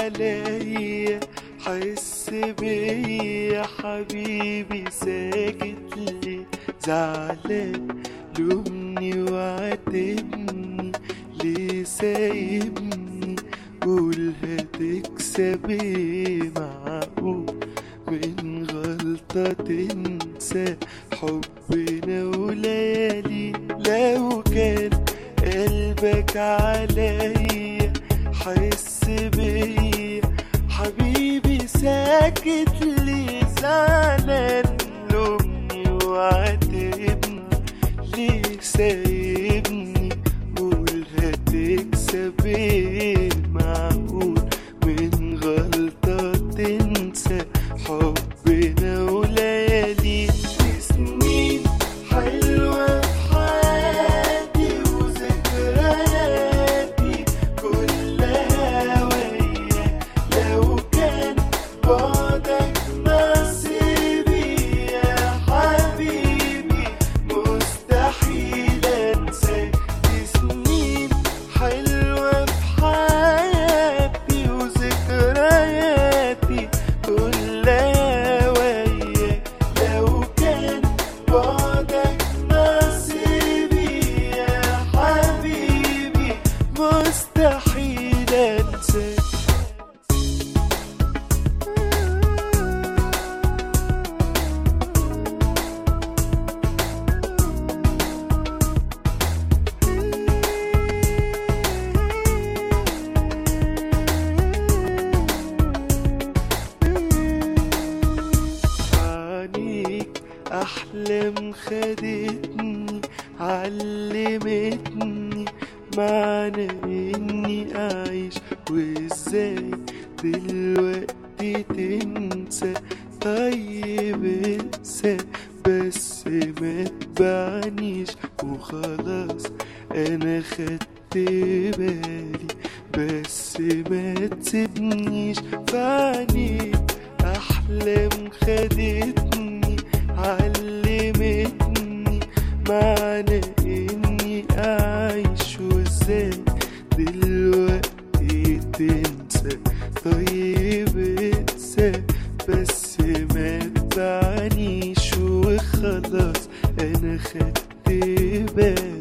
عليا حس بيا حبيبي ساكت ليه زعلان لومني وعاتبني ليه سايبني قول هتكسب ايه معقول من غلطة تنسى حبنا وليالي لو كان قلبك عليا حس بيا حبيبي ساكت لي زعلان لومني وعاتبني ليه سايبني قول هتكسب ايه معقول من غلطة تنسى حبنا وليالي سنين حلوة في حياتي وذكرياتي كلها وياك لو كان بعدك نصيبي يا حبيبي مستحيل انساك دي سنين حلوة في حياتي وذكرياتي كلها وياك لو كان بعدك نصيبي يا حبيبي مستحيل انساك عنيك أحلام خدتني علمتني معنى إني أعيش وإزاي دلوقتي تنسى طيب انسى بس ما تبعنيش وخلاص أنا خدت بالي بس ما تسيبنيش فعنيك أحلام خدتني علمتني معنى إني أعيش وإزاي دلوقتي تنسى طيب انسى بس ما تبعنيش وخلاص أنا خدت بالي